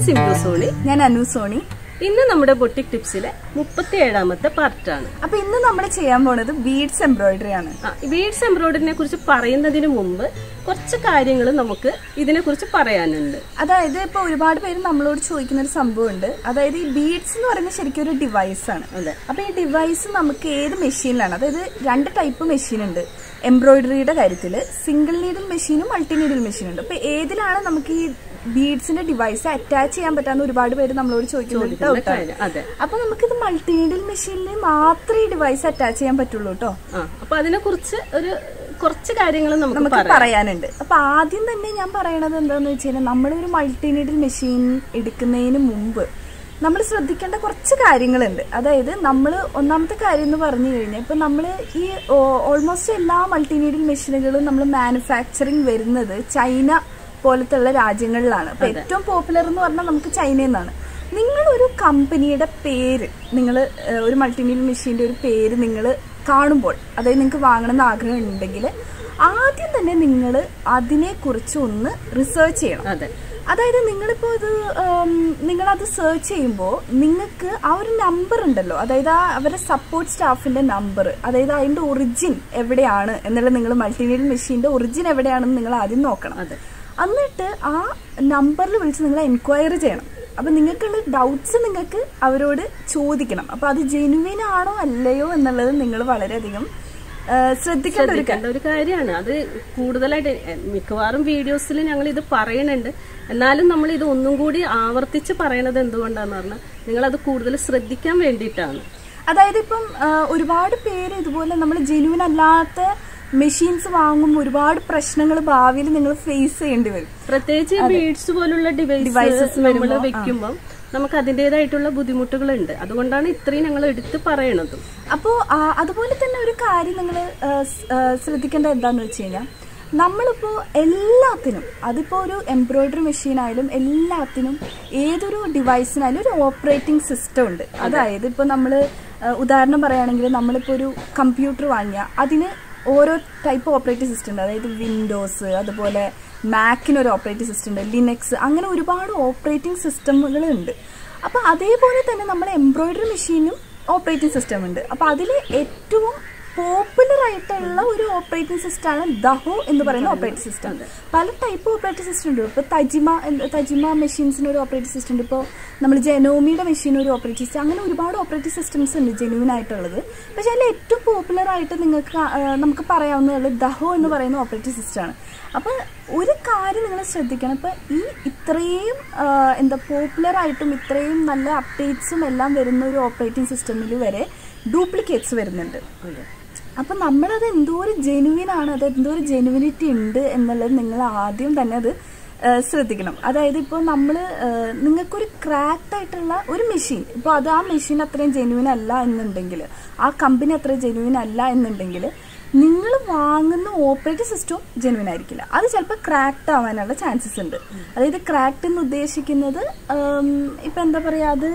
Simbu Sony ഞാൻ Anu Sony ഇന്ന് നമ്മുടെ ബൊട്ടിക് ടിപ്സിലെ മുപ്പത്തി ഏഴാമത്തെ പാർട്ടാണ് അപ്പൊ ഇന്ന് നമ്മൾ ചെയ്യാൻ പോണത് ബീഡ്സ് എംബ്രോയിഡറി ആണ് ബീഡ്സ് എംബ്രോയിഡറിനെ കുറിച്ച് പറയുന്നതിന് മുമ്പ് കുറച്ച് കാര്യങ്ങൾ നമുക്ക് ഇതിനെ കുറിച്ച് പറയാനുണ്ട് അതായത് ഇപ്പൊ ഒരുപാട് പേര് നമ്മളോട് ചോദിക്കുന്ന ഒരു സംഭവമുണ്ട് അതായത് ഈ ബീഡ്സ് എന്ന് പറയുന്നത് ശരിക്കും ഒരു ഡിവൈസ് ആണ് അതെ. അപ്പൊ ഈ ഡിവൈസ് നമുക്ക് ഏത് മെഷീനിലാണ് അതായത് രണ്ട് ടൈപ്പ് മെഷീൻ ഉണ്ട് എംബ്രോയിഡറിയുടെ കാര്യത്തിൽ സിംഗിൾ നീഡിൽ മെഷീനും മൾട്ടി നീഡിൽ മെഷീനും ഉണ്ട് അപ്പൊ ഏതിലാണ് നമുക്ക് ഈ ബീഡ്സിന്റെ ഡിവൈസ് അറ്റാച്ച് ചെയ്യാൻ പറ്റാന്ന് ഒരുപാട് പേര് നമ്മളോട് ചോദിക്കുന്നുണ്ട് ചോദിക്കുന്ന doubt ആണ്. കാര്യം, അതെ. അപ്പൊ നമുക്കിത് മൾട്ടി നീഡിൽ മെഷീനിൽ മാത്രമേ ഈ ഡിവൈസ് അറ്റാച്ച് ചെയ്യാൻ പറ്റുള്ളൂ കേട്ടോ ആ അപ്പൊ അതിനെ കുറിച്ച് ഒരു കുറച്ച് കാര്യങ്ങൾ നമുക്ക് നമുക്ക് പറയാം പറയാനുണ്ട് അപ്പൊ ആദ്യം തന്നെ ഞാൻ പറയണത് എന്താന്ന് വെച്ച് കഴിഞ്ഞാൽ നമ്മളൊരു മൾട്ടി നീഡിൽ മെഷീൻ എടുക്കുന്നതിന് മുമ്പ് നമ്മൾ ശ്രദ്ധിക്കേണ്ട കുറച്ച് കാര്യങ്ങളുണ്ട് അതായത് നമ്മൾ ഒന്നാമത്തെ കാര്യം എന്ന് പറഞ്ഞു കഴിഞ്ഞാൽ ഇപ്പൊ നമ്മൾ ഈ ഓൾമോസ്റ്റ് എല്ലാ മൾട്ടി നീഡിൽ മെഷീനുകളും നമ്മൾ മാനുഫാക്ചറിങ് വരുന്നത് ചൈന പോലത്തെ ഉള്ള രാജ്യങ്ങളിലാണ് അപ്പൊ ഏറ്റവും പോപ്പുലർ എന്ന് പറഞ്ഞാൽ നമുക്ക് ചൈനയിൽ നിന്നാണ് നിങ്ങൾ ഒരു കമ്പനിയുടെ പേര് നിങ്ങൾ ഒരു മൾട്ടിമീഡിയ മെഷീൻ്റെ ഒരു പേര് നിങ്ങൾ കാണുമ്പോൾ അതായത് നിങ്ങൾക്ക് വാങ്ങണമെന്ന് ആഗ്രഹം ഉണ്ടെങ്കിൽ ആദ്യം തന്നെ നിങ്ങൾ അതിനെക്കുറിച്ച് ഒന്ന് റിസർച്ച് ചെയ്യണം അതെ അതായത് നിങ്ങളിപ്പോൾ ഇത് ഉം, നിങ്ങളത് സെർച്ച് ചെയ്യുമ്പോൾ നിങ്ങൾക്ക് ആ ഒരു നമ്പർ ഉണ്ടല്ലോ അതായത് ആ അവരുടെ സപ്പോർട്ട് സ്റ്റാഫിന്റെ നമ്പർ അതായത് അതിന്റെ ഒറിജിൻ എവിടെയാണ് എന്നുള്ളത് നിങ്ങൾ മൾട്ടിമീഡിയ മെഷീന്റെ ഒറിജിൻ എവിടെയാണെന്ന് നിങ്ങൾ ആദ്യം നോക്കണം അതെ എന്നിട്ട് ആ നമ്പറിൽ വിളിച്ച് നിങ്ങൾ എൻക്വയറി ചെയ്യണം അപ്പൊ നിങ്ങൾക്കുള്ള ഡൗട്ട്സ് നിങ്ങൾക്ക് അവരോട് ചോദിക്കണം അപ്പൊ അത് ജെനുവിൻ ആണോ അല്ലയോ എന്നുള്ളത് നിങ്ങൾ വളരെയധികം ആ, ശ്രദ്ധിക്കേണ്ട ഒരു ശ്രദ്ധിക്കേണ്ട ഒരു കാര്യമാണ് അത് കൂടുതലായിട്ട് എ- മിക്കവാറും വീഡിയോസിൽ ഞങ്ങൾ ഇത് പറയുന്നുണ്ട് എന്നാലും നമ്മൾ ഇത് ഒന്നും കൂടി ആവർത്തിച്ച് പറയണത് എന്തുകൊണ്ടാന്ന് പറഞ്ഞാൽ നിങ്ങൾ അത് കൂടുതൽ ശ്രദ്ധിക്കാൻ വേണ്ടിയിട്ടാണ് അതായത് ഇപ്പം ആ, ഒരുപാട് പേര് ഇതുപോലെ നമ്മൾ ജെനുവിൻ അല്ലാത്ത മെഷീൻസ് വാങ്ങുമ്പോൾ ഒരുപാട് പ്രശ്നങ്ങൾ ഭാവിയിൽ നിങ്ങൾ ഫേസ് ചെയ്യേണ്ടി വരും പ്രത്യേകിച്ച് ബീഡ്സ് പോലുള്ള ഡിവൈസസ് നമ്മൾ വെക്കുമ്പോൾ നമുക്ക് അതിൻ്റെതായിട്ടുള്ള ബുദ്ധിമുട്ടുകളുണ്ട് അതുകൊണ്ടാണ് ഇത്രയും ഞങ്ങൾ എടുത്ത് പറയണതും അപ്പോൾ അതുപോലെ തന്നെ ഒരു കാര്യം നിങ്ങൾ ശ്രദ്ധിക്കേണ്ടത് എന്താന്ന് വെച്ച് കഴിഞ്ഞാൽ നമ്മളിപ്പോൾ എല്ലാത്തിനും അതിപ്പോൾ ഒരു എംബ്രോയിഡറി മെഷീൻ ആയാലും എല്ലാത്തിനും ഏതൊരു ഡിവൈസിനായാലും ഒരു ഓപ്പറേറ്റിംഗ് സിസ്റ്റം ഉണ്ട് അതായത് ഇപ്പോൾ നമ്മൾ ഉദാഹരണം പറയുകയാണെങ്കിൽ നമ്മളിപ്പോൾ ഒരു കമ്പ്യൂട്ടർ വാങ്ങിയ അതിന് ഓരോ ടൈപ്പ് ഓപ്പറേറ്റിംഗ് സിസ്റ്റം ഉണ്ട് അതായത് വിൻഡോസ് അതുപോലെ മാക്കിന് ഒരു ഓപ്പറേറ്റിംഗ് സിസ്റ്റം ഉണ്ട് ലിനക്സ് അങ്ങനെ ഒരുപാട് ഓപ്പറേറ്റിംഗ് സിസ്റ്റമുകൾ ഉണ്ട് അപ്പോൾ അതേപോലെ തന്നെ നമ്മുടെ എംബ്രോയിഡറി മെഷീനും ഓപ്പറേറ്റിംഗ് സിസ്റ്റം ഉണ്ട് അപ്പോൾ അതിൽ ഏറ്റവും പോപ്പുലർ ആയിട്ടുള്ള ഒരു ഓപ്പറേറ്റിംഗ് സിസ്റ്റമാണ് ദഹോ എന്ന് പറയുന്ന ഓപ്പറേറ്റിംഗ് സിസ്റ്റം പല ടൈപ്പ് ഓപ്പറേറ്റിംഗ് സിസ്റ്റം ഉണ്ട് ഇപ്പോൾ തജിമ എന്ന് തജിമ മെഷീൻസിന് ഒരു ഓപ്പറേറ്റിംഗ് സിസ്റ്റം ഉണ്ട് ഇപ്പോൾ നമ്മൾ ജെനോമിയുടെ മെഷീൻ ഒരു ഓപ്പറേറ്റിംഗ് സിസ്റ്റം അങ്ങനെ ഒരുപാട് ഓപ്പറേറ്റിംഗ് സിസ്റ്റംസ് ഉണ്ട് ജെനുവിൻ ആയിട്ടുള്ളത് പക്ഷേ അതിൽ ഏറ്റവും പോപ്പുലർ ആയിട്ട് നിങ്ങൾക്ക് ആ, നമുക്ക് പറയാവുന്നത് ദഹോ എന്ന് പറയുന്ന ഓപ്പറേറ്റിംഗ് സിസ്റ്റമാണ് അപ്പോൾ ഒരു കാര്യം നിങ്ങൾ ശ്രദ്ധിക്കണം ഇപ്പം ഈ ഇത്രയും ആ, എന്താ പോപ്പുലർ ആയിട്ടും ഇത്രയും നല്ല അപ്ഡേറ്റ്സും എല്ലാം വരുന്ന ഒരു ഓപ്പറേറ്റിംഗ് സിസ്റ്റമിൽ വരെ ഡ്യൂപ്ലിക്കേറ്റ്സ് വരുന്നുണ്ട് അപ്പം നമ്മളത് എന്തോ ഒരു ജെനുവിൻ ആണ് അത് എന്തോ ഒരു ജെനുവിനിറ്റി ഉണ്ട് എന്നുള്ളത് നിങ്ങൾ ആദ്യം തന്നെ അത് ആ, ശ്രദ്ധിക്കണം അതായത് ഇപ്പോൾ നമ്മൾ നിങ്ങൾക്കൊരു ക്രാക്ഡ് ആയിട്ടുള്ള ഒരു മെഷീൻ ഇപ്പോൾ അത് ആ മെഷീൻ അത്രയും ജെനുവിൻ അല്ല എന്നുണ്ടെങ്കിൽ ആ കമ്പനി അത്രയും ജെനുവിൻ അല്ല എന്നുണ്ടെങ്കിൽ നിങ്ങൾ വാങ്ങുന്ന ഓപ്പറേറ്റിംഗ് സിസ്റ്റവും ജെനുവിൻ ആയിരിക്കില്ല അത് ചിലപ്പോൾ ക്രാക്ഡ് ആവാനുള്ള ചാൻസസ് ഉണ്ട് അതായത് ക്രാക്ഡ് എന്ന് ഉദ്ദേശിക്കുന്നത് ഉം, ഇപ്പം എന്താ പറയുക അത്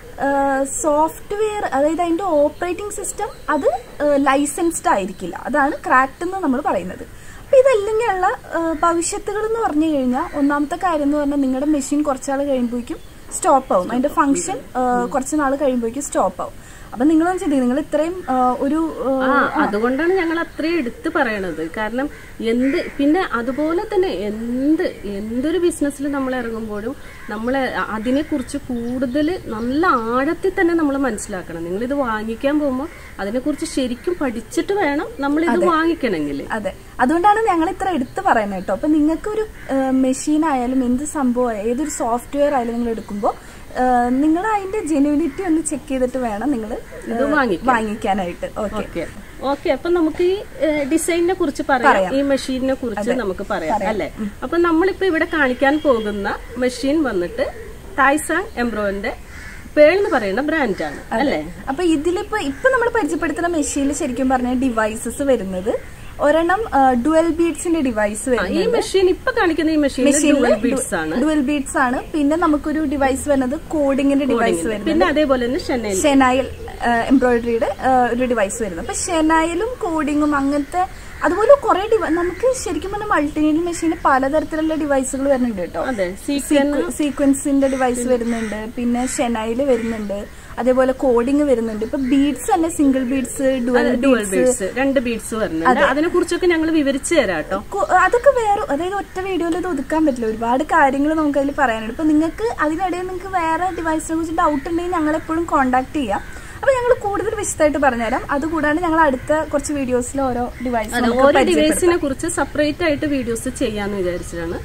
സോഫ്റ്റ്വെയർ അതായത് അതിന്റെ ഓപ്പറേറ്റിംഗ് സിസ്റ്റം അത് ലൈസൻസ്ഡ് ആയിരിക്കില്ല അതാണ് ക്രാക്ട് എന്ന് നമ്മൾ പറയുന്നത് അപ്പൊ ഇതല്ലെങ്കിലുള്ള ഭവിഷ്യത്തുകൾ എന്ന് പറഞ്ഞു കഴിഞ്ഞാൽ ഒന്നാമത്തെ കാര്യം എന്ന് പറഞ്ഞാൽ നിങ്ങളുടെ മെഷീൻ കുറച്ചാൾ കഴിയുമ്പോഴേക്കും സ്റ്റോപ്പ് ആവും അതിന്റെ ഫംഗ്ഷൻ കുറച്ച് നാൾ കഴിയുമ്പോഴേക്കും സ്റ്റോപ്പ് ആവും അപ്പൊ നിങ്ങളൊന്നും ചിന്തിക്കും നിങ്ങൾ ഇത്രയും ആ, ഒരു ആ, ആ അതുകൊണ്ടാണ് ഞങ്ങൾ അത്രയും എടുത്ത് പറയണത് കാരണം എന്ത് പിന്നെ അതുപോലെ തന്നെ എന്ത് എന്തൊരു ബിസിനസ്സിൽ നമ്മൾ ഇറങ്ങുമ്പോഴും നമ്മൾ അതിനെക്കുറിച്ച് കൂടുതൽ നല്ല ആഴത്തിൽ തന്നെ നമ്മൾ മനസ്സിലാക്കണം നിങ്ങൾ ഇത് വാങ്ങിക്കാൻ പോകുമ്പോൾ അതിനെക്കുറിച്ച് ശരിക്കും പഠിച്ചിട്ട് വേണം നമ്മൾ ഇത് വാങ്ങിക്കണമെങ്കിൽ അതെ അതുകൊണ്ടാണ് ഞങ്ങൾ ഇത്ര എടുത്ത് പറയുന്നത് കേട്ടോ അപ്പൊ നിങ്ങൾക്ക് ഒരു മെഷീൻ ആയാലും എന്ത് സംഭവം ഏതൊരു സോഫ്റ്റ്വെയർ ആയാലും നിങ്ങൾ എടുക്കുമ്പോൾ നിങ്ങൾ അതിന്റെ ജെനുവിനിറ്റി ഒന്ന് ചെക്ക് ചെയ്തിട്ട് വേണം നിങ്ങൾ ഇത് വാങ്ങിക്കാൻ വാങ്ങിക്കാനായിട്ട് ഓക്കെ ഓക്കെ ഓക്കെ അപ്പൊ നമുക്ക് ഈ ഡിസൈനിനെ കുറിച്ച് പറയാം ഈ മെഷീനിനെ കുറിച്ച് നമുക്ക് പറയാം അല്ലെ അപ്പൊ നമ്മളിപ്പോ ഇവിടെ കാണിക്കാൻ പോകുന്ന മെഷീൻ വന്നിട്ട് തായ്സാങ് എംബ്രോന്റെ പേൾ എന്ന് പറയുന്ന ബ്രാൻഡാണ് അല്ലെ അപ്പൊ ഇതിലിപ്പോ ഇപ്പൊ നമ്മൾ പരിചയപ്പെടുത്തുന്ന മെഷീനിൽ ശരിക്കും പറഞ്ഞ ഡിവൈസസ് വരുന്നത് ഒരെണ്ണം ഡുവൽ ബീഡ്സിന്റെ ഡിവൈസ് ഈ വരുന്നത് മെഷീൻ ഇപ്പൊ കാണിക്കുന്ന ഈ മെഷീൻ ഡുവൽ ബീഡ്സ് ആണ് ഡുവൽ ബീഡ്സ് ആണ് പിന്നെ നമുക്കൊരു ഡിവൈസ് വരുന്നത് കോഡിങ്ങിന്റെ ഡിവൈസ് വരുന്നത് പിന്നെ അതേപോലെ തന്നെ ഷെന്നൈൽ ഷെനായിൽ എംബ്രോയിഡറിയുടെ ഒരു ഡിവൈസ് വരുന്നത് അപ്പൊ ഷെനായിലും കോഡിങ്ങും അങ്ങനത്തെ അതുപോലെ കുറെ ഡിവൈ നമുക്ക് ശരിക്കും പറഞ്ഞാൽ മൾട്ടിനീഡിയൽ മെഷീനിൽ പലതരത്തിലുള്ള ഡിവൈസുകൾ വരുന്നുണ്ട് കേട്ടോ അതെ സീക്വൻ സീക്വൻസിന്റെ ഡിവൈസ് വരുന്നുണ്ട് പിന്നെ ഷെനൈല് വരുന്നുണ്ട് അതേപോലെ കോഡിങ് വരുന്നുണ്ട് ഇപ്പൊ ബീഡ്സ് തന്നെ single beads dual dual beads രണ്ട് ബീഡ്സ് വരുന്നുണ്ട് അതിനെ കുറിച്ചൊക്കെ ഞങ്ങൾ വിവരിച്ചു തരാം കേട്ടോ കു- അതൊക്കെ വേറെ അതായത് ഒറ്റ വീഡിയോയിൽ ഇത് ഒതുക്കാൻ പറ്റില്ല ഒരുപാട് കാര്യങ്ങൾ നമുക്ക് അതിൽ പറയാനുണ്ട് ഇപ്പൊ നിങ്ങൾക്ക് അതിനിടയിൽ നിങ്ങൾക്ക് വേറെ ഡിവൈസിനെ കുറിച്ച് ഡൗട്ട് ഉണ്ടെങ്കിൽ ഞങ്ങൾ എപ്പോഴും കോൺടാക്ട് ചെയ്യാം അപ്പൊ ഞങ്ങൾ കൂടുതൽ വിശദമായിട്ട് പറഞ്ഞുതരാം അതുകൂടാണ്ട് ഞങ്ങൾ അടുത്ത കുറച്ച് വീഡിയോസിൽ ഓരോ ഡിവൈസ് അതെ ഓരോ ഡിവൈസിനെ കുറിച്ച് സെപ്പറേറ്റ് ആയിട്ട് വീഡിയോസ് ചെയ്യാന്ന് വിചാരിച്ചിട്ടാണ്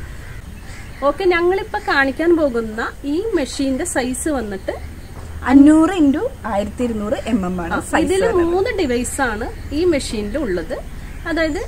ഓക്കെ ഞങ്ങളിപ്പോ കാണിക്കാൻ പോകുന്ന ഈ മെഷീന്റെ സൈസ് വന്നിട്ട് അഞ്ഞൂറ് ഇൻറ്റു ആയിരത്തി ഇരുന്നൂറ് എം എം ആണ് സൈസ് ഇതിൽ മൂന്ന് ഡിവൈസ് ആണ് ഈ മെഷീനിൽ ഉള്ളത് അതായത്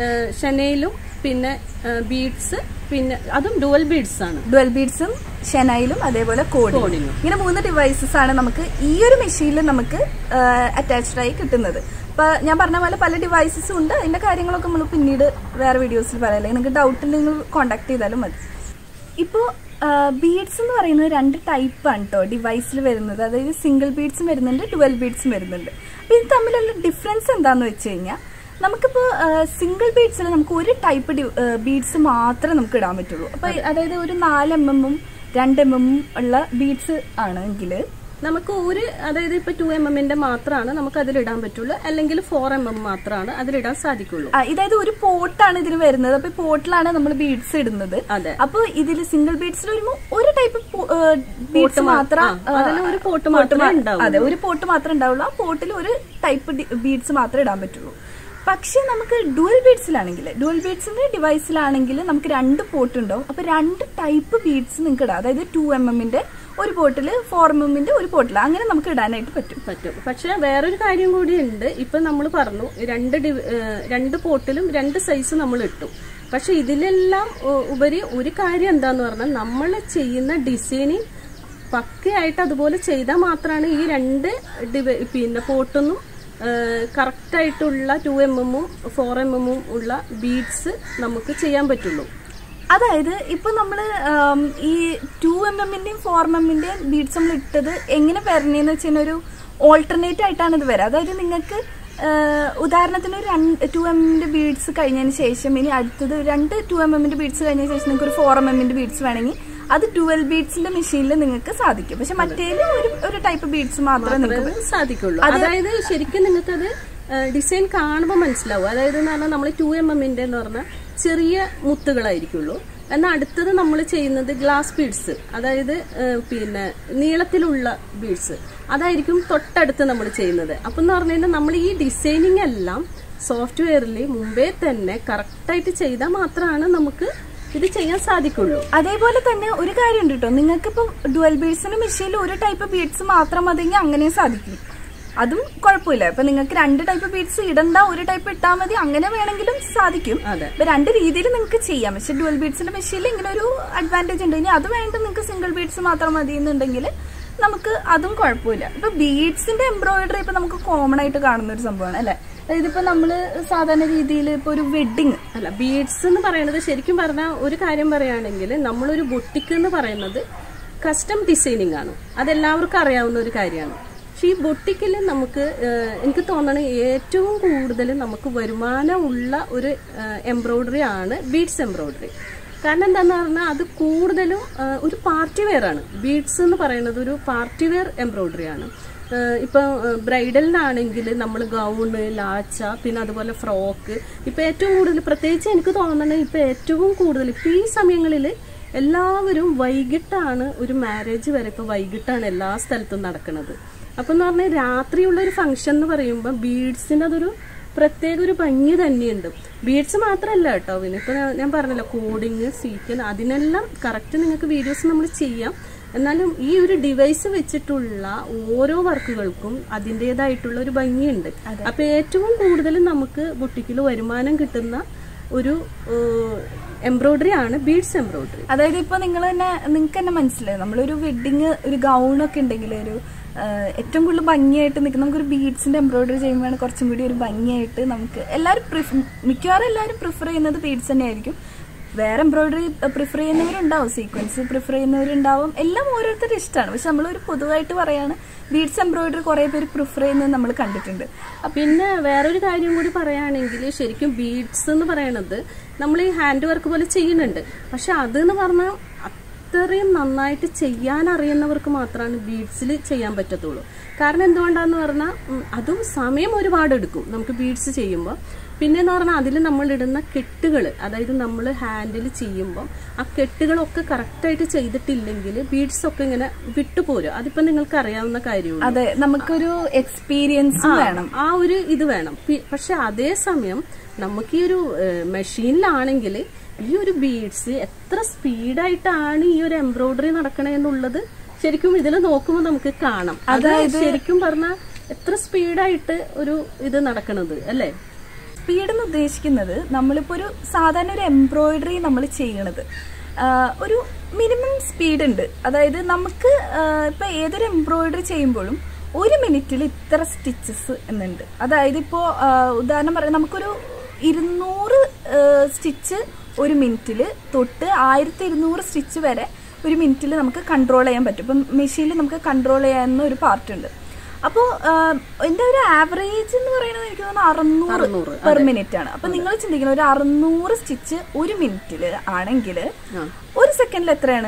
ഷനയിലും പിന്നെ ബീഡ്സ് പിന്നെ അതും ഡുവൽ ബീഡ്സ് ആണ് ഡുവൽ ബീഡ്സും ഷെനൈലും അതേപോലെ കോഡിങ്ങും കോഡിങ്ങും ഇങ്ങനെ മൂന്ന് ഡിവൈസസ് ആണ് നമുക്ക് ഈ ഒരു മെഷീനിൽ നമുക്ക് അറ്റാച്ച്ഡ് ആയി കിട്ടുന്നത് ഇപ്പൊ ഞാൻ പറഞ്ഞ പോലെ പല ഡിവൈസസും ഉണ്ട് അതിന്റെ കാര്യങ്ങളൊക്കെ നമ്മൾ പിന്നീട് വേറെ വീഡിയോസിൽ പറയാം അല്ലെങ്കിൽ നിങ്ങൾക്ക് ഡൗട്ട് ഉണ്ടെങ്കിൽ കോൺടാക്ട് ചെയ്താലും മതി ഇപ്പോൾ ബീഡ്സ് എന്ന് പറയുന്നത് രണ്ട് ടൈപ്പ് ആണ് കേട്ടോ ഡിവൈസിൽ വരുന്നത് അതായത് സിംഗിൾ ബീഡ്സും വരുന്നുണ്ട് ട്വൽവ് ബീഡ്സും വരുന്നുണ്ട് അപ്പോൾ ഇത് തമ്മിലുള്ള ഡിഫറൻസ് എന്താണെന്ന് വെച്ച് കഴിഞ്ഞാൽ നമുക്കിപ്പോൾ സിംഗിൾ ബീഡ്സിൽ നമുക്ക് ഒരു ടൈപ്പ് ബീഡ്സ് മാത്രമേ നമുക്ക് ഇടാൻ പറ്റുള്ളൂ അപ്പോൾ അതായത് ഒരു നാല് എം എമ്മും രണ്ട് എം എമ്മും ഉള്ള ബീഡ്സ് ആണെങ്കിൽ നമുക്ക് ഒരു അതായത് ഇപ്പൊ ടു എം എമ്മിന്റെ മാത്രമാണ് നമുക്ക് അതിലിടാൻ പറ്റുള്ളൂ അല്ലെങ്കിൽ ഫോർ എം എം മാത്രമാണ് അതിലിടാൻ സാധിക്കുള്ളൂ ഇതായത് ഒരു പോട്ടാണ് ഇതിന് വരുന്നത് അപ്പോൾ ഈ പോട്ടിലാണ് നമ്മൾ ബീഡ്സ് ഇടുന്നത് അതെ അപ്പോൾ ഇതിൽ സിംഗിൾ ബീഡ്സിൽ വരുമ്പോൾ ഒരു ടൈപ്പ് ബീഡ്സ് മാത്രം ആ, അതിൽ ഒരു പോട്ട് മാത്രമേ ഉണ്ടാവൂ അതെ ഒരു പോട്ട് മാത്രമേ ഉണ്ടാവുള്ളൂ ആ പോട്ടിൽ ഒരു ടൈപ്പ് ബീഡ്സ് മാത്രമേ ഇടാൻ പറ്റുള്ളൂ പക്ഷെ നമുക്ക് ഡുവൽ ബീഡ്സിലാണെങ്കിൽ ഡുവൽ ബീഡ്സിന്റെ ഡിവൈസിലാണെങ്കിൽ നമുക്ക് രണ്ട് പോട്ട് ഉണ്ടാവും അപ്പൊ രണ്ട് ടൈപ്പ് ബീഡ്സ് നിങ്ങൾക്ക് ഇടാം അതായത് ടു എം എമ്മിന്റെ ഒരു പോട്ടിൽ ഫോർ എം എമ്മിന്റെ ഒരു പോട്ടിൽ അങ്ങനെ നമുക്ക് ഇടാനായിട്ട് പറ്റും പറ്റും പക്ഷെ വേറൊരു കാര്യം കൂടി ഉണ്ട് ഇപ്പൊ നമ്മൾ പറഞ്ഞു രണ്ട് ഡിവ- ഏഹ് രണ്ട് പോട്ടിലും രണ്ട് സൈസ് നമ്മൾ ഇട്ടു പക്ഷെ ഇതിലെല്ലാം ഉ- ഉപരി ഒരു കാര്യം എന്താന്ന് പറഞ്ഞാൽ നമ്മൾ ചെയ്യുന്ന ഡിസൈനിങ് പക്കയായിട്ട് അതുപോലെ ചെയ്താൽ മാത്രമാണ് ഈ രണ്ട് ഡിവ- പിന്നെ പോട്ടൊന്നും കറക്റ്റ് ആയിട്ടുള്ള ടു എം എമ്മും ഫോർ എം എമ്മും ഉള്ള ബീഡ്സ് നമുക്ക് ചെയ്യാൻ പറ്റുള്ളൂ അതായത് ഇപ്പൊ നമ്മള് ആം, ഈ ടു എം എമ്മിന്റെയും ഫോർ എം എമ്മിന്റെയും ബീഡ്സ് നമ്മൾ ഇട്ടത് എങ്ങനെ വരണേന്ന് വെച്ചാൽ ഒരു ഓൾട്ടർനേറ്റ് ആയിട്ടാണ് ഇത് വരിക അതായത് നിങ്ങൾക്ക് ഉദാഹരണത്തിന് ഒരു രണ്ട് ടു എം എമ്മിന്റെ ബീഡ്സ് കഴിഞ്ഞതിന് ശേഷം ഇനി അടുത്തത് രണ്ട് ടു എം എമ്മിന്റെ ബീഡ്സ് കഴിഞ്ഞതിന് ശേഷം നിങ്ങൾക്ക് ഒരു ഫോർ എം എമ്മിന്റെ ബീഡ്സ് വേണമെങ്കിൽ അത് ട്വൽവ് ബീഡ്സിന്റെ മെഷീനിൽ നിങ്ങൾക്ക് സാധിക്കും പക്ഷെ മറ്റേതിൽ ഒരു ഒരു ടൈപ്പ് ബീഡ്സ് മാത്രമേ നിങ്ങൾക്ക് അത് സാധിക്കുള്ളൂ അതായത് ശരിക്കും നിങ്ങൾക്കത് ഡിസൈൻ കാണുമ്പോൾ മനസ്സിലാവും അതായത് എന്ന് പറഞ്ഞാൽ നമ്മൾ ടു എം എമ്മിന്റെ എന്ന് പറഞ്ഞാൽ ചെറിയ മുത്തുകളായിരിക്കുള്ളൂ എന്നാൽ അടുത്തത് നമ്മൾ ചെയ്യുന്നത് ഗ്ലാസ് ബീഡ്സ് അതായത് ഏഹ്, പിന്നെ നീളത്തിലുള്ള ബീഡ്സ് അതായിരിക്കും തൊട്ടടുത്ത് നമ്മൾ ചെയ്യുന്നത് അപ്പം എന്ന് പറഞ്ഞു കഴിഞ്ഞാൽ നമ്മൾ ഈ ഡിസൈനിങ് എല്ലാം സോഫ്റ്റ്വെയറിൽ മുമ്പേ തന്നെ കറക്റ്റായിട്ട് ചെയ്താൽ മാത്രമാണ് നമുക്ക് ഇത് ചെയ്യാൻ സാധിക്കുള്ളൂ അതേപോലെ തന്നെ ഒരു കാര്യമുണ്ട് കേട്ടോ നിങ്ങൾക്കിപ്പോൾ ഡുവൽ ബീഡ്സിന്റെ മെഷീനിൽ ഒരു ടൈപ്പ് ബീഡ്സ് മാത്രം മതിയെങ്കിൽ അങ്ങനെയും സാധിക്കും അതും കുഴപ്പമില്ല ഇപ്പൊ നിങ്ങൾക്ക് രണ്ട് ടൈപ്പ് ബീഡ്സ് ഇടണ്ട ഒരു ടൈപ്പ് ഇട്ടാൽ മതി അങ്ങനെ വേണമെങ്കിലും സാധിക്കും അതെ. ഇപ്പൊ രണ്ട് രീതിയിൽ നിങ്ങൾക്ക് ചെയ്യാം പക്ഷെ ഡുവൽ ബീഡ്സിന്റെ മെഷീനിൽ ഇങ്ങനെ ഒരു അഡ്വാൻറ്റേജ് ഉണ്ട് ഇനി അത് വേണ്ട നിങ്ങൾക്ക് സിംഗിൾ ബീഡ്സ് മാത്രം മതി എന്നുണ്ടെങ്കിൽ നമുക്ക് അതും കുഴപ്പമില്ല ഇപ്പൊ ബീഡ്സിന്റെ എംബ്രോയിഡറി ഇപ്പൊ നമുക്ക് കോമൺ ആയിട്ട് കാണുന്ന ഒരു സംഭവമാണ് അല്ലെ അതായത് ഇപ്പൊ നമ്മള് സാധാരണ രീതിയിൽ ഇപ്പൊ ഒരു വെഡിങ് അല്ല ബീഡ്സ് എന്ന് പറയുന്നത് ശരിക്കും പറഞ്ഞാൽ ഒരു കാര്യം പറയുകയാണെങ്കിൽ നമ്മളൊരു ബൊട്ടിക്ക് എന്ന് പറയുന്നത് കസ്റ്റം ഡിസൈനിങ് ആണ് അതെല്ലാവർക്കും അറിയാവുന്ന ഒരു കാര്യമാണ് പക്ഷെ ഈ ബൊട്ടിക്കിൽ നമുക്ക് ഏഹ്, എനിക്ക് തോന്നണ ഏറ്റവും കൂടുതൽ നമുക്ക് വരുമാനമുള്ള ഒരു എംബ്രോയിഡറി ആണ് ബീഡ്സ് എംബ്രോയിഡറി കാരണം എന്താന്ന് പറഞ്ഞാൽ അത് കൂടുതലും ഏഹ്, ഒരു പാർട്ടി വെയർ ആണ് ബീഡ്സ് എന്ന് പറയുന്നത് ഒരു പാർട്ടി വെയർ എംബ്രോയിഡറി ആണ് ഏഹ് ഇപ്പൊ ബ്രൈഡലിനാണെങ്കിൽ നമ്മൾ ഗൗണ് ലാച്ച പിന്നെ അതുപോലെ ഫ്രോക്ക് ഇപ്പൊ ഏറ്റവും കൂടുതൽ പ്രത്യേകിച്ച് എനിക്ക് തോന്നുന്നത് ഇപ്പൊ ഏറ്റവും കൂടുതൽ ഇപ്പൊ ഈ സമയങ്ങളിൽ എല്ലാവരും വൈകിട്ടാണ് ഒരു മാരേജ് വരെ ഇപ്പൊ വൈകിട്ടാണ് എല്ലാ സ്ഥലത്തും നടക്കുന്നത് അപ്പൊ എന്ന് പറഞ്ഞാൽ രാത്രിയുള്ള ഒരു ഫംഗ്ഷൻ എന്ന് പറയുമ്പോൾ ബീഡ്സിന്റെ അതൊരു പ്രത്യേക ഒരു ഭംഗി തന്നെയുണ്ട് ബീഡ്സ് മാത്രമല്ല കേട്ടോ പിന്നെ ഇപ്പൊ ഞാൻ- ഞാൻ പറഞ്ഞല്ലോ കോഡിങ് സീക്കൻ അതിനെല്ലാം കറക്റ്റ് നിങ്ങൾക്ക് വീഡിയോസ് നമ്മൾ ചെയ്യാം എന്നാലും ഈ ഒരു ഡിവൈസ് വെച്ചിട്ടുള്ള ഓരോ വർക്കുകൾക്കും അതിൻ്റെതായിട്ടുള്ള ഒരു ഭംഗിയുണ്ട് അപ്പൊ ഏറ്റവും കൂടുതൽ നമുക്ക് ബുട്ടിക്കിൽ വരുമാനം കിട്ടുന്ന ഒരു എംബ്രോയിഡറി ആണ് ബീഡ്സ് എംബ്രോയിഡറി അതായത് ഇപ്പൊ നിങ്ങൾ തന്നെ നിങ്ങൾക്ക് തന്നെ മനസ്സിലായി നമ്മളൊരു വെഡിങ് ഒരു ഗൗണൊക്കെ ഉണ്ടെങ്കിൽ ഒരു ആ, ഏറ്റവും കൂടുതൽ ഭംഗിയായിട്ട് നിൽക്കുന്ന നമുക്കൊരു ബീഡ്സിന്റെ എംബ്രോയിഡറി ചെയ്യുമ്പോഴാണ് കുറച്ചും കൂടി ഒരു ഭംഗിയായിട്ട് നമുക്ക് എല്ലാവരും പ്രിഫ് മിക്കവാറും എല്ലാവരും പ്രിഫർ ചെയ്യുന്നത് ബീഡ്സ് തന്നെയായിരിക്കും വേറെ എംബ്രോയിഡറി പ്രിഫർ ചെയ്യുന്നവരുണ്ടാവും സീക്വൻസ് പ്രിഫർ ചെയ്യുന്നവരുണ്ടാവും എല്ലാം ഓരോരുത്തരുടെ ഇഷ്ടമാണ് പക്ഷെ നമ്മൾ ഒരു പൊതുവായിട്ട് പറയാണ് ബീഡ്സ് എംബ്രോയിഡറി കുറെ പേര് പ്രിഫർ ചെയ്യുന്നത് നമ്മൾ കണ്ടിട്ടുണ്ട് പിന്നെ വേറൊരു കാര്യം കൂടി പറയുകയാണെങ്കിൽ ശരിക്കും ബീഡ്സ് എന്ന് പറയണത് നമ്മൾ ഈ ഹാൻഡ് വർക്ക് പോലെ ചെയ്യുന്നുണ്ട് പക്ഷെ അത് എന്ന് പറഞ്ഞാൽ അത്രയും നന്നായിട്ട് ചെയ്യാൻ അറിയുന്നവർക്ക് മാത്രമാണ് ബീഡ്സിൽ ചെയ്യാൻ പറ്റത്തുള്ളൂ കാരണം എന്തുകൊണ്ടാന്ന് പറഞ്ഞാൽ ഉം, അതും സമയം ഒരുപാട് എടുക്കും നമുക്ക് ബീഡ്സ് ചെയ്യുമ്പോൾ പിന്നെ എന്ന് പറഞ്ഞാൽ അതിൽ നമ്മൾ ഇടുന്ന കെട്ടുകൾ അതായത് നമ്മൾ ഹാൻഡിൽ ചെയ്യുമ്പോൾ ആ കെട്ടുകളൊക്കെ കറക്റ്റായിട്ട് ചെയ്തിട്ടില്ലെങ്കിൽ ബീഡ്സ് ഒക്കെ ഇങ്ങനെ വിട്ടുപോരും അതിപ്പോൾ നിങ്ങൾക്ക് അറിയാവുന്ന കാര്യമാണ് അതെ നമുക്കൊരു എക്സ്പീരിയൻസ് വേണം ആ ഒരു ഇത് വേണം പി- പക്ഷെ അതേസമയം നമുക്ക് ഈ ഒരു മെഷീനിലാണെങ്കിൽ ഈ ഒരു ബീഡ്സ് എത്ര സ്പീഡായിട്ടാണ് ഈ ഒരു എംബ്രോയിഡറി നടക്കണേ എന്നുള്ളത് ശരിക്കും ഇതിൽ നോക്കുമ്പോൾ നമുക്ക് കാണാം അതായത് ശരിക്കും പറഞ്ഞാൽ എത്ര സ്പീഡായിട്ട് ഒരു ഇത് നടക്കണത് അല്ലേ സ്പീഡ് എന്ന് ഉദ്ദേശിക്കുന്നത് നമ്മളിപ്പോൾ ഒരു സാധാരണ ഒരു എംബ്രോയിഡറി നമ്മൾ ചെയ്യണത് ആ, ഒരു മിനിമം സ്പീഡ് ഉണ്ട് അതായത് നമുക്ക് ഇപ്പൊ ഏതൊരു എംബ്രോയിഡറി ചെയ്യുമ്പോഴും ഒരു മിനിറ്റിൽ ഇത്ര സ്റ്റിച്ചസ് എന്നുണ്ട് അതായത് ഇപ്പോൾ ഉദാഹരണം പറയാം നമുക്കൊരു ഇരുന്നൂറ് സ്റ്റിച്ച് ഒരു മിനിറ്റിൽ തൊട്ട് ആയിരത്തി ഇരുന്നൂറ് സ്റ്റിച്ച് വരെ ഒരു മിനിറ്റിൽ നമുക്ക് കൺട്രോൾ ചെയ്യാൻ പറ്റും ഇപ്പം മെഷീനിൽ നമുക്ക് കൺട്രോൾ ചെയ്യാവുന്ന ഒരു പാർട്ട് ഉണ്ട് അപ്പോൾ എൻ്റെ ഒരു ആവറേജ് എന്ന് പറയുന്നത് എനിക്ക് തോന്നുന്നു അറുന്നൂറ് പെർ മിനിറ്റ് ആണ് അപ്പൊ നിങ്ങൾ ചിന്തിക്കണം ഒരു അറുന്നൂറ് സ്റ്റിച്ച് ഒരു മിനിറ്റിൽ ആണെങ്കിൽ ഒരു സെക്കൻഡിൽ എത്രയാണ്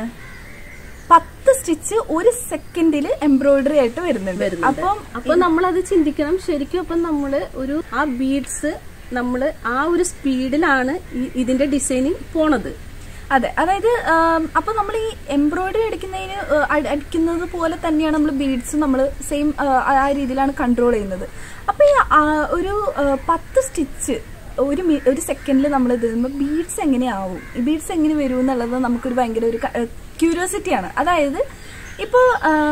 പത്ത് സ്റ്റിച്ച് ഒരു സെക്കൻഡിൽ എംബ്രോയിഡറി ആയിട്ട് വരുന്നുണ്ട് അപ്പം അപ്പൊ നമ്മളത് ചിന്തിക്കണം ശരിക്കും അപ്പം നമ്മള് ഒരു ആ ബീഡ്സ് നമ്മള് ആ ഒരു സ്പീഡിലാണ് ഈ- ഇതിന്റെ ഡിസൈനിങ് പോണത് അതെ അതായത് ആം, അപ്പൊ നമ്മൾ ഈ എംബ്രോയിഡറി അടിക്കുന്നതിന് ഏ, അടി- അടിക്കുന്നത് പോലെ തന്നെയാണ് നമ്മൾ ബീഡ്സ് നമ്മൾ സെയിം ആ രീതിയിലാണ് കൺട്രോൾ ചെയ്യുന്നത് അപ്പൊ ഈ ആ, ഒരു ഏ, പത്ത് സ്റ്റിച്ച് ഒരു മി- ഒരു സെക്കൻഡിൽ നമ്മൾ ഇത് ബീഡ്സ് എങ്ങനെയാവും ഈ ബീഡ്സ് എങ്ങനെ വരും എന്നുള്ളത് നമുക്കൊരു ഭയങ്കര ഒരു ക്യൂരിയോസിറ്റിയാണ് അതായത് ഇപ്പോൾ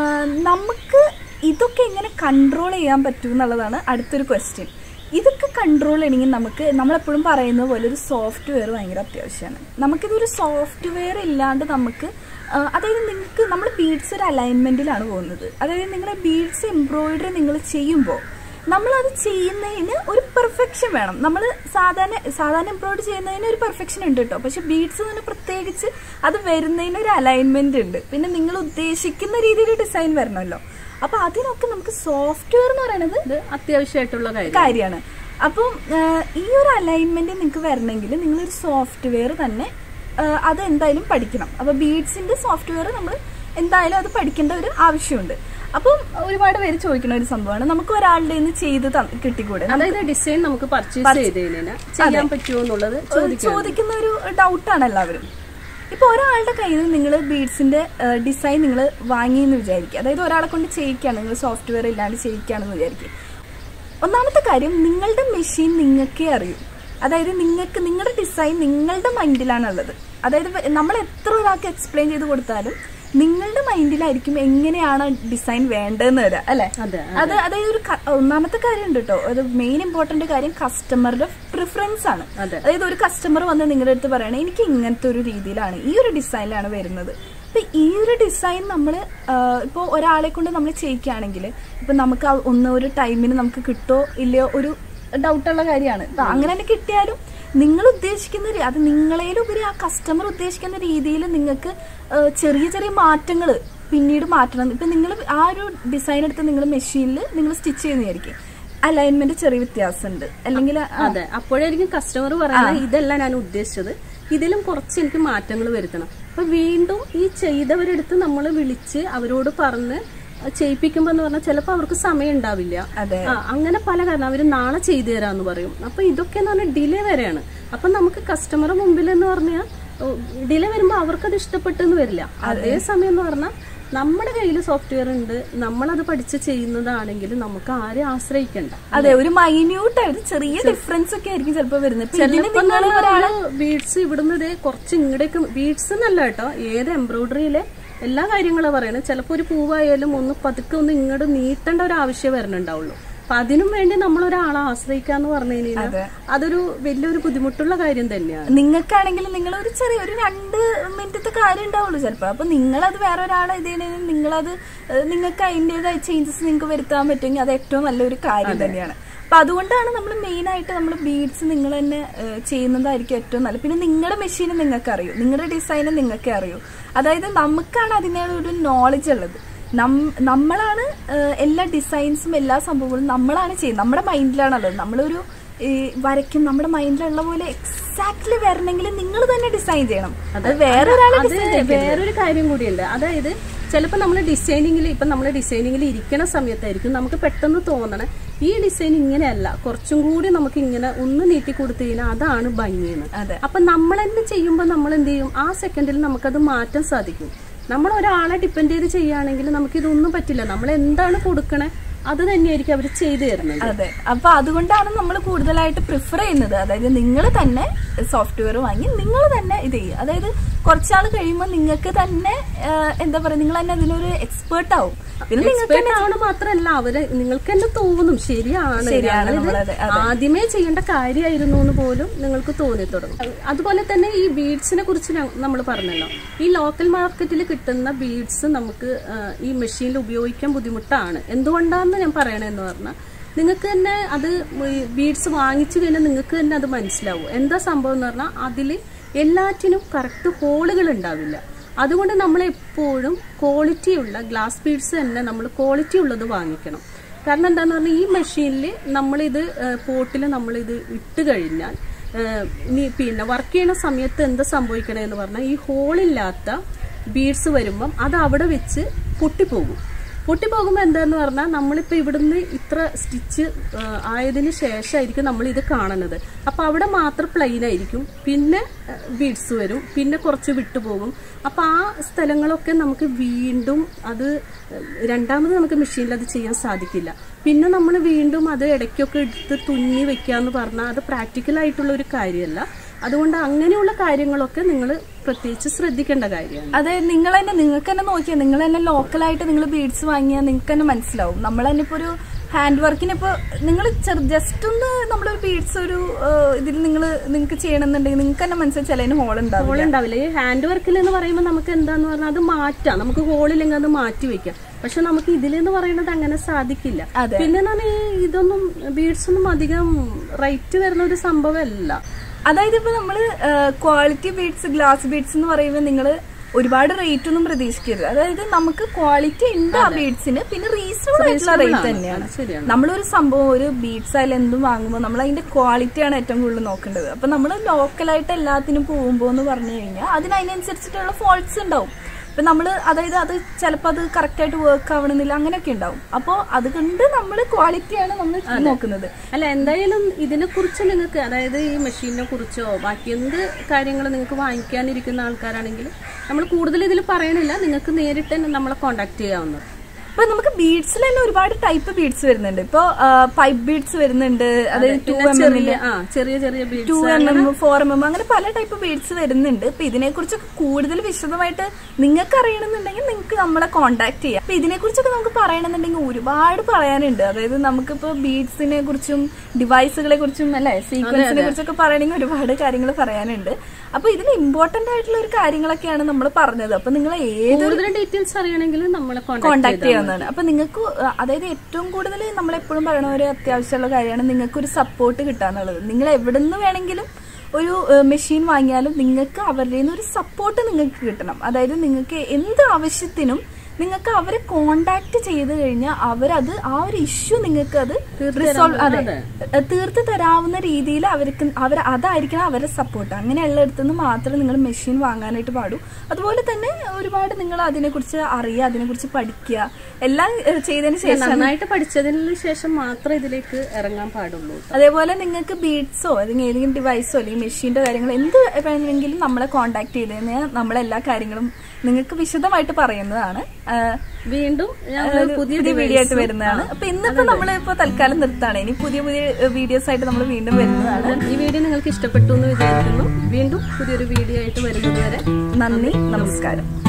നമുക്ക് ഇതൊക്കെ എങ്ങനെ കൺട്രോൾ ചെയ്യാൻ പറ്റും എന്നുള്ളതാണ് അടുത്തൊരു ക്വസ്റ്റ്യൻ ഇതൊക്കെ കൺട്രോൾ ചെയ്യണമെങ്കിൽ നമുക്ക് നമ്മളെപ്പോഴും പറയുന്ന പോലെ ഒരു സോഫ്റ്റ്വെയർ ഭയങ്കര അത്യാവശ്യമാണ് നമുക്കിതൊരു സോഫ്റ്റ്വെയർ ഇല്ലാണ്ട് നമുക്ക് ആ, അതായത് നിങ്ങൾക്ക് നമ്മൾ ബീഡ്സ് ഒരു അലൈൻമെന്റിലാണ് പോകുന്നത് അതായത് നിങ്ങളുടെ ബീഡ്സ് എംബ്രോയിഡറി നിങ്ങൾ ചെയ്യുമ്പോൾ നമ്മളത് ചെയ്യുന്നതിന് ഒരു പെർഫെക്ഷൻ വേണം നമ്മൾ സാധാരണ സാധാരണ എംബ്രോയിഡറി ചെയ്യുന്നതിന് ഒരു പെർഫെക്ഷൻ ഉണ്ട് കേട്ടോ പക്ഷെ ബീഡ്സ് തന്നെ പ്രത്യേകിച്ച് അത് വരുന്നതിന് ഒരു അലൈൻമെന്റ് ഉണ്ട് പിന്നെ നിങ്ങൾ ഉദ്ദേശിക്കുന്ന രീതിയിൽ ഡിസൈൻ വരണമല്ലോ അപ്പൊ അതിനൊക്കെ നമുക്ക് സോഫ്റ്റ്വെയർ എന്ന് പറയുന്നത് ഇത് അത്യാവശ്യമായിട്ടുള്ള കാര്യം കാര്യമാണ് അപ്പം ആ, ഈ ഒരു അലൈൻമെന്റ് നിങ്ങൾക്ക് വരണമെങ്കിൽ നിങ്ങളൊരു സോഫ്റ്റ്വെയർ തന്നെ ആ, അത് എന്തായാലും പഠിക്കണം അപ്പൊ ബീഡ്സിന്റെ സോഫ്റ്റ്വെയർ നമ്മൾ എന്തായാലും അത് പഠിക്കേണ്ട ഒരു ആവശ്യമുണ്ട് അപ്പം ഒരുപാട് പേര് ചോദിക്കുന്ന ഒരു സംഭവമാണ് നമുക്ക് ഒരാളുടെ നിന്ന് ചെയ്ത് തന്ന് കിട്ടിക്കൂടെ അതായത് ഡിസൈൻ നമുക്ക് പർച്ചേസ് ചെയ്ത് കഴിഞ്ഞാൽ ചെയ്യാൻ പറ്റുമോ എന്നുള്ളത് ചോദിക്കാം ചോദിക്കുന്ന ഒരു ഡൗട്ടാണ് എല്ലാവരും ഇപ്പൊ ഒരാളുടെ കയ്യിൽ നിന്ന് നിങ്ങൾ ബീഡ്സിന്റെ ഡിസൈൻ നിങ്ങൾ വാങ്ങിയെന്ന് വിചാരിക്കുക അതായത് ഒരാളെ കൊണ്ട് ചെയ്യിക്കുകയാണ് നിങ്ങൾ സോഫ്റ്റ്വെയർ ഇല്ലാണ്ട് ചെയ്യിക്കുകയാണെന്ന് വിചാരിക്കുക ഒന്നാമത്തെ കാര്യം നിങ്ങളുടെ മെഷീൻ നിങ്ങൾക്കേ അറിയൂ അതായത് നിങ്ങൾക്ക് നിങ്ങളുടെ ഡിസൈൻ നിങ്ങളുടെ മൈൻഡിലാണുള്ളത് അതായത് വ- നമ്മൾ എത്ര ഒരാൾക്ക് എക്സ്പ്ലെയിൻ ചെയ്ത് കൊടുത്താലും നിങ്ങളുടെ മൈൻഡിലായിരിക്കും എങ്ങനെയാണ് ഡിസൈൻ വേണ്ടതെന്ന് വരാം അല്ലെ അതെ അത് അതായത് ഒരു ക- ഒന്നാമത്തെ കാര്യം ഉണ്ട് കേട്ടോ അത് മെയിൻ ഇമ്പോർട്ടന്റ് കാര്യം കസ്റ്റമറുടെ പ്രിഫറൻസ് ആണ് അതെ. അതായത് ഒരു കസ്റ്റമർ വന്ന് നിങ്ങളുടെ അടുത്ത് പറയണേ എനിക്ക് ഇങ്ങനത്തെ ഒരു രീതിയിലാണ് ഈ ഒരു ഡിസൈനിലാണ് വരുന്നത് അപ്പൊ ഈ ഒരു ഡിസൈൻ നമ്മൾ ഇപ്പോൾ ഒരാളെ കൊണ്ട് നമ്മൾ ചെയ്യിക്കുകയാണെങ്കിൽ ഇപ്പൊ നമുക്ക് ആ ഒന്ന് ഒരു ടൈമിന് നമുക്ക് കിട്ടോ ഇല്ലയോ ഒരു ഡൗട്ടുള്ള കാര്യമാണ് അപ്പൊ അങ്ങനെ തന്നെ കിട്ടിയാലും നിങ്ങൾ ഉദ്ദേശിക്കുന്ന രീ- അത് നിങ്ങളേലുപരി ആ കസ്റ്റമർ ഉദ്ദേശിക്കുന്ന രീതിയിൽ നിങ്ങൾക്ക് ആ, ചെറിയ ചെറിയ മാറ്റങ്ങൾ പിന്നീട് മാറ്റണം ഇപ്പൊ നിങ്ങൾ ആ ഒരു ഡിസൈൻ എടുത്ത് നിങ്ങൾ മെഷീനിൽ നിങ്ങൾ സ്റ്റിച്ച് ചെയ്യുന്നതായിരിക്കും അലൈൻമെന്റ് ചെറിയ വ്യത്യാസമുണ്ട് അല്ലെങ്കിൽ ആ, അതെ അപ്പോഴായിരിക്കും കസ്റ്റമർ പറയുന്നത് ഇതല്ല ഞാൻ ഉദ്ദേശിച്ചത് ഇതിലും കുറച്ച് എനിക്ക് മാറ്റങ്ങൾ വരുത്തണം അപ്പൊ വീണ്ടും ഈ ചെയ്തവരെടുത്ത് നമ്മൾ വിളിച്ച് അവരോട് പറഞ്ഞ് ചെയ്യിപ്പിക്കുമ്പോ എന്ന് പറഞ്ഞാൽ ചിലപ്പോൾ അവർക്ക് സമയം ഉണ്ടാവില്ല അതെ ആ, അങ്ങനെ പല കാരണം അവര് നാളെ ചെയ്തു തരാന്ന് പറയും അപ്പൊ ഇതൊക്കെ എന്ന് പറഞ്ഞാൽ ഡിലേ വരെയാണ് അപ്പൊ നമുക്ക് കസ്റ്റമറുടെ മുമ്പിൽ എന്ന് പറഞ്ഞാൽ ഡിലേ വരുമ്പോൾ അവർക്കത് ഇഷ്ടപ്പെട്ടെന്ന് വരില്ല അതേ സമയം എന്ന് പറഞ്ഞാൽ നമ്മുടെ കയ്യിൽ സോഫ്റ്റ്വെയർ ഉണ്ട് നമ്മളത് പഠിച്ച് ചെയ്യുന്നതാണെങ്കിൽ നമുക്ക് ആരെയും ആശ്രയിക്കണ്ട അതെ ഒരു മൈന്യൂട്ട് ആയിട്ട് ചെറിയ ഡിഫറൻസ് ഒക്കെ ആയിരിക്കും ചിലപ്പോൾ വരുന്നത് ഇപ്പൊ ഇതിന് ചിലപ്പോ നിങ്ങൾ ഒരാള് ബീഡ്സ് ഇവിടുന്ന് ദേ കുറച്ച് ഇങ്ങടേക്ക് ബീഡ്സ് എന്നല്ല കേട്ടോ ഏത് എംബ്രോയിഡറിയിലെ എല്ലാ കാര്യങ്ങളും പറയണത് ചിലപ്പോൾ ഒരു പൂവായാലും ഒന്ന് പതുക്കെ ഒന്ന് ഇങ്ങോട്ട് നീട്ടേണ്ട ഒരു ആവശ്യം വരണുണ്ടാവുള്ളൂ അപ്പൊ അതിനും വേണ്ടി നമ്മൾ ഒരാളെ ആശ്രയിക്കാന്ന് പറഞ്ഞു കഴിഞ്ഞാൽ അതെ. അതൊരു വലിയൊരു ബുദ്ധിമുട്ടുള്ള കാര്യം തന്നെയാണ് നിങ്ങൾക്കാണെങ്കിൽ നിങ്ങൾ ഒരു ചെറിയ ഒരു രണ്ട് മിനിറ്റത്തെ കാര്യം ഉണ്ടാവുള്ളൂ ചിലപ്പോൾ അപ്പൊ നിങ്ങളത് വേറെ ഒരാളെ ഇതിന് നിങ്ങളത് ഏഹ്, നിങ്ങൾക്ക് അതിൻ്റെതായ ചേഞ്ചസ് നിങ്ങൾക്ക് വരുത്താൻ പറ്റുമെങ്കിൽ അത് ഏറ്റവും നല്ലൊരു കാര്യം തന്നെയാണ് അപ്പൊ അതുകൊണ്ടാണ് നമ്മൾ മെയിൻ ആയിട്ട് നമ്മൾ ബീഡ്സ് നിങ്ങൾ തന്നെ ഏഹ്, ചെയ്യുന്നതായിരിക്കും ഏറ്റവും നല്ലത് പിന്നെ നിങ്ങളുടെ മെഷീൻ നിങ്ങൾക്ക് അറിയൂ നിങ്ങളുടെ ഡിസൈൻ നിങ്ങൾക്ക് അറിയൂ അതായത് നമുക്കാണ് അതിനുള്ള ഒരു നോളജ് ഉള്ളത് നം- നമ്മളാണ് ഏഹ്, എല്ലാ ഡിസൈൻസും എല്ലാ സംഭവങ്ങളും നമ്മളാണ് ചെയ്യുന്നത് നമ്മുടെ മൈൻഡിലാണുള്ളത് നമ്മളൊരു ഈ വരയ്ക്കും നമ്മുടെ മൈൻഡിലുള്ള പോലെ എക്സാക്ട്ലി വരണമെങ്കിൽ നിങ്ങൾ തന്നെ ഡിസൈൻ ചെയ്യണം അത് വേറെ ഒരാളെ അത് ഡിസൈൻ വേറൊരു കാര്യം കൂടിയുണ്ട് അതായത് ചിലപ്പോൾ നമ്മൾ ഡിസൈനിങ്ങിൽ ഇപ്പം നമ്മൾ ഡിസൈനിങ്ങിൽ ഇരിക്കണ സമയത്തായിരിക്കും നമുക്ക് പെട്ടെന്ന് തോന്നണേ ഈ ഡിസൈൻ ഇങ്ങനെയല്ല കുറച്ചും കൂടി നമുക്ക് ഇങ്ങനെ ഒന്ന് നീട്ടി കൊടുത്തു കഴിഞ്ഞാൽ അതാണ് ഭംഗിയെന്ന് അതെ. അപ്പൊ നമ്മൾ തന്നെ ചെയ്യുമ്പോൾ നമ്മൾ എന്ത് ചെയ്യും ആ സെക്കൻഡിൽ നമുക്കത് മാറ്റാൻ സാധിക്കും നമ്മൾ ഒരാളെ ഡിപ്പെൻഡ് ചെയ്ത് ചെയ്യുകയാണെങ്കിൽ നമുക്ക് ഇതൊന്നും പറ്റില്ല നമ്മൾ എന്താണ് കൊടുക്കണേ അത് തന്നെയായിരിക്കും അവർ ചെയ്തു തരുന്നത് അതെ അപ്പൊ അതുകൊണ്ടാണ് നമ്മൾ കൂടുതലായിട്ട് പ്രിഫർ ചെയ്യുന്നത് അതായത് നിങ്ങൾ തന്നെ സോഫ്റ്റ്വെയർ വാങ്ങി നിങ്ങൾ തന്നെ ഇത് ചെയ്യുക അതായത് കുറച്ചാൾ കഴിയുമ്പോൾ നിങ്ങൾക്ക് തന്നെ ആ, എന്താ പറയാ നിങ്ങൾ തന്നെ അതിനൊരു എക്സ്പേർട്ട് ആവും പിന്നെ നിങ്ങൾക്ക് എക്സ്പേർട്ട് ആവണ മാത്രല്ല അവര് നിങ്ങൾക്ക് തന്നെ തോന്നും ശരിയാണ് ശരിയാണ് ഞാനിത് നമ്മളത്, ആദ്യമേ ചെയ്യേണ്ട കാര്യമായിരുന്നു എന്ന് പോലും നിങ്ങൾക്ക് തോന്നി തുടങ്ങും അതുപോലെ തന്നെ ഈ ബീഡ്സിനെ കുറിച്ച് നമ്മൾ പറഞ്ഞല്ലോ ഈ ലോക്കൽ മാർക്കറ്റിൽ കിട്ടുന്ന ബീഡ്സ് നമുക്ക് ആ, ഈ മെഷീനിൽ ഉപയോഗിക്കാൻ ബുദ്ധിമുട്ടാണ് എന്തുകൊണ്ടാണെന്ന് ഞാൻ പറയണെന്ന് പറഞ്ഞാൽ നിങ്ങൾക്ക് തന്നെ അത് ബീഡ്സ് വാങ്ങിച്ചു കഴിഞ്ഞാൽ നിങ്ങൾക്ക് തന്നെ അത് മനസ്സിലാവും എന്താ സംഭവം എന്ന് പറഞ്ഞാൽ അതിൽ എല്ലാറ്റിനും കറക്റ്റ് ഹോളുകൾ ഉണ്ടാവില്ല അതുകൊണ്ട് നമ്മൾ എപ്പോഴും ക്വാളിറ്റിയുള്ള ഗ്ലാസ് ബീഡ്സ് തന്നെ നമ്മൾ ക്വാളിറ്റി ഉള്ളത് വാങ്ങിക്കണം കാരണം എന്താന്ന് പറഞ്ഞാൽ ഈ മെഷീനിൽ നമ്മളിത് പോട്ടിൽ നമ്മളിത് ഇട്ട് കഴിഞ്ഞാൽ ഏഹ്, ഇനി പിന്നെ വർക്ക് ചെയ്യുന്ന സമയത്ത് എന്താ സംഭവിക്കണേന്ന് പറഞ്ഞാൽ ഈ ഹോളില്ലാത്ത ബീഡ്സ് വരുമ്പം അത് അവിടെ വെച്ച് പൊട്ടിപ്പോകും പൊട്ടിപ്പോകുമ്പോൾ എന്താന്ന് പറഞ്ഞാൽ നമ്മളിപ്പോൾ ഇവിടുന്ന് ഇത്ര സ്റ്റിച്ച് ആയതിനു ശേഷമായിരിക്കും നമ്മൾ ഇത് കാണുന്നത് അപ്പോൾ അവിടെ മാത്രം പ്ലെയിൻ ആയിരിക്കും പിന്നെ ബീഡ്സ് വരും പിന്നെ കുറച്ച് വിട്ടുപോകും അപ്പോൾ ആ സ്ഥലങ്ങളൊക്കെ നമുക്ക് വീണ്ടും അത് ഏഹ്, രണ്ടാമത് നമുക്ക് മെഷീനിൽ അത് ചെയ്യാൻ സാധിക്കില്ല പിന്നെ നമ്മൾ വീണ്ടും അത് ഇടയ്ക്കൊക്കെ എടുത്ത് തുന്നി വെക്കാന്ന് പറഞ്ഞാൽ അത് പ്രാക്ടിക്കൽ ആയിട്ടുള്ള ഒരു കാര്യമല്ല അതുകൊണ്ട് അങ്ങനെയുള്ള കാര്യങ്ങളൊക്കെ നിങ്ങൾ പ്രത്യേകിച്ച് ശ്രദ്ധിക്കേണ്ട കാര്യമാണ് അതെ നിങ്ങൾ തന്നെ നിങ്ങൾക്ക് തന്നെ നോക്കിയാൽ നിങ്ങൾ തന്നെ ലോക്കലായിട്ട് നിങ്ങൾ ബീഡ്സ് വാങ്ങിയാൽ നിങ്ങൾക്ക് തന്നെ മനസ്സിലാവും നമ്മൾ തന്നെ ഇപ്പോൾ ഒരു ഹാൻഡ് വർക്കിന് ഇപ്പോൾ നിങ്ങൾ ജസ്റ്റ് ഒന്ന് നമ്മളൊരു ബീഡ്സ് ഒരു ഏഹ്, ഇതിൽ നിങ്ങൾ നിങ്ങൾക്ക് ചെയ്യണമെന്നുണ്ടെങ്കിൽ നിങ്ങൾക്ക് തന്നെ മനസ്സിലായി ചിലതിന് ഹോൾ ഉണ്ടാവും ഹോൾ ഉണ്ടാവില്ല ഈ ഹാൻഡ് വർക്കിൽ എന്ന് പറയുമ്പോൾ നമുക്ക് എന്താന്ന് പറഞ്ഞാൽ അത് മാറ്റാം നമുക്ക് ഹോളില്ലെങ്കിൽ അത് മാറ്റി വെക്കാം പക്ഷെ നമുക്ക് ഇതിലെന്ന് പറയുന്നത് അങ്ങനെ സാധിക്കില്ല അതെ. പിന്നെ പറഞ്ഞാൽ ഇതൊന്നും ബീഡ്സ് ഒന്നും അധികം റേറ്റ് വരുന്ന ഒരു സംഭവമല്ല അതായത് ഇപ്പൊ നമ്മള് ക്വാളിറ്റി ബീഡ്സ് ഗ്ലാസ് ബീഡ്സ് എന്ന് പറയുമ്പോൾ നിങ്ങൾ ഒരുപാട് റേറ്റ് ഒന്നും പ്രതീക്ഷിക്കരുത് അതായത് നമുക്ക് ക്വാളിറ്റി ഉണ്ട് ആ ബീഡ്സിന് പിന്നെ റീസണബിൾ ആയിട്ടുള്ള റേറ്റ് ആണ്. തന്നെയാണ് അത് ശരിയാണ്. നമ്മളൊരു സംഭവം ഒരു ബീഡ്സ് ആയാലും എന്തും വാങ്ങുമ്പോൾ നമ്മൾ അതിന്റെ ക്വാളിറ്റിയാണ് ഏറ്റവും കൂടുതൽ നോക്കേണ്ടത് അപ്പൊ നമ്മൾ ലോക്കലായിട്ട് എല്ലാത്തിനും പോകുമ്പോൾ എന്ന് പറഞ്ഞു കഴിഞ്ഞാൽ അതിന് അതിനനുസരിച്ചിട്ടുള്ള ഫോൾട്ട്സ് ഉണ്ടാവും ഇപ്പൊ നമ്മൾ അതായത് അത് ചിലപ്പോൾ അത് കറക്റ്റ് ആയിട്ട് വർക്ക് ആവണമെന്നില്ല അങ്ങനെയൊക്കെ ഉണ്ടാവും അപ്പോൾ അതുകൊണ്ട് നമ്മൾ ക്വാളിറ്റിയാണ് നമ്മൾ നോക്കുന്നത് അല്ല എന്തായാലും ഇതിനെ കുറിച്ച് നിങ്ങൾക്ക് അതായത് ഈ മെഷീനെ കുറിച്ചോ ബാക്കി എന്ത് കാര്യങ്ങൾ നിങ്ങൾക്ക് വാങ്ങിക്കാനിരിക്കുന്ന ആൾക്കാരാണെങ്കിൽ നമ്മൾ കൂടുതൽ ഇതിൽ പറയണില്ല നിങ്ങൾക്ക് നേരിട്ട് തന്നെ നമ്മളെ കോണ്ടാക്ട് ചെയ്യാവുന്നത് ഇപ്പൊ നമുക്ക് ബീഡ്സിൽ തന്നെ ഒരുപാട് ടൈപ്പ് ബീഡ്സ് വരുന്നുണ്ട് ഇപ്പൊ പൈപ്പ് ബീഡ്സ് വരുന്നുണ്ട് അതായത് ടു പിന്നെ എം ചെറിയ ആ ചെറിയ ചെറിയ beads two M M four M M അങ്ങനെ പല ടൈപ്പ് ബീഡ്സ് വരുന്നുണ്ട് ഇപ്പൊ ഇതിനെ കുറിച്ചൊക്കെ കൂടുതൽ വിശദമായിട്ട് നിങ്ങൾക്ക് അറിയണമെന്നുണ്ടെങ്കിൽ നിങ്ങൾക്ക് നമ്മളെ കോൺടാക്ട് ചെയ്യാം അപ്പൊ ഇതിനെ കുറിച്ചൊക്കെ നമുക്ക് പറയണമെന്നുണ്ടെങ്കിൽ ഒരുപാട് പറയാനുണ്ട് അതായത് നമുക്കിപ്പോ ബീഡ്സിനെ കുറിച്ചും ഡിവൈസുകളെ കുറിച്ചും അല്ലെ സീക്വൻസിനെ കുറിച്ചൊക്കെ പറയണമെങ്കിൽ ഒരുപാട് കാര്യങ്ങൾ പറയാനുണ്ട് അപ്പൊ ഇതിന് ഇമ്പോർട്ടന്റ് ആയിട്ടുള്ള ഒരു കാര്യങ്ങളൊക്കെയാണ് നമ്മൾ പറഞ്ഞത് അപ്പൊ നിങ്ങൾ ഏത് കൂടുതൽ ഡീറ്റെയിൽസ് അറിയണമെങ്കിൽ നമ്മളെ കോണ്ടാക്ട് കോണ്ടാക്ട് ചെയ്യാവുന്നതാണ് അപ്പൊ നിങ്ങൾക്ക് അതായത് ഏറ്റവും കൂടുതൽ നമ്മൾ എപ്പോഴും പറയുന്ന ഒരു അത്യാവശ്യമുള്ള കാര്യമാണ് നിങ്ങൾക്ക് ഒരു സപ്പോർട്ട് കിട്ടാന്നുള്ളത് നിങ്ങൾ എവിടെ നിന്ന് വേണമെങ്കിലും ഒരു മെഷീൻ വാങ്ങിയാലും നിങ്ങൾക്ക് അവരുടെ നിന്ന് ഒരു സപ്പോർട്ട് നിങ്ങൾക്ക് കിട്ടണം അതായത് നിങ്ങൾക്ക് എന്ത് ആവശ്യത്തിനും നിങ്ങൾക്ക് അവരെ കോണ്ടാക്ട് ചെയ്ത് കഴിഞ്ഞാൽ അവരത് ആ ഒരു ഇഷ്യൂ നിങ്ങൾക്ക് അത് റിസോൾവ് അതെ തീർത്ത് തരാവുന്ന രീതിയിൽ അവർക്ക് അവർ അതായിരിക്കണം അവരുടെ സപ്പോർട്ട് അങ്ങനെയുള്ള അടുത്തുനിന്ന് മാത്രം നിങ്ങൾ മെഷീൻ വാങ്ങാനായിട്ട് പാടൂ അതുപോലെ തന്നെ ഒരുപാട് നിങ്ങൾ അതിനെക്കുറിച്ച് അറിയുക അതിനെക്കുറിച്ച് പഠിക്കുക എല്ലാം ഏഹ്, ചെയ്തതിന് ശേഷം നന്നായിട്ട് പഠിച്ചതിന് ശേഷം മാത്രമേ ഇതിലേക്ക് ഇറങ്ങാൻ പാടുള്ളൂ അതേപോലെ നിങ്ങൾക്ക് ബീഡ്സോ അല്ലെങ്കിൽ ഏതെങ്കിലും ഡിവൈസോ അല്ലെങ്കിൽ മെഷീന്റെ കാര്യങ്ങൾ എന്ത് വേണമെങ്കിലും നമ്മളെ കോൺടാക്ട് ചെയ്ത് കഴിഞ്ഞാൽ നമ്മളെല്ലാ കാര്യങ്ങളും നിങ്ങൾക്ക് വിശദമായിട്ട് പറയുന്നതാണ് ആഹ്, വീണ്ടും ഞങ്ങൾ ഒരു പുതിയ പുതിയ വീഡിയോ ആയിട്ട് വരുന്നതാണ് അപ്പൊ ഇന്നിപ്പോ നമ്മൾ ഇപ്പൊ തൽക്കാലം നിർത്താണ് ഇനി പുതിയ പുതിയ വീഡിയോസ് ആയിട്ട് നമ്മൾ വീണ്ടും വരുന്നതാണ് ഈ വീഡിയോ നിങ്ങൾക്ക് ഇഷ്ടപ്പെട്ടു എന്ന് വിചാരിക്കുന്നു വീണ്ടും പുതിയൊരു വീഡിയോ ആയിട്ട് വരുന്നത് വരെ നന്ദി നമസ്കാരം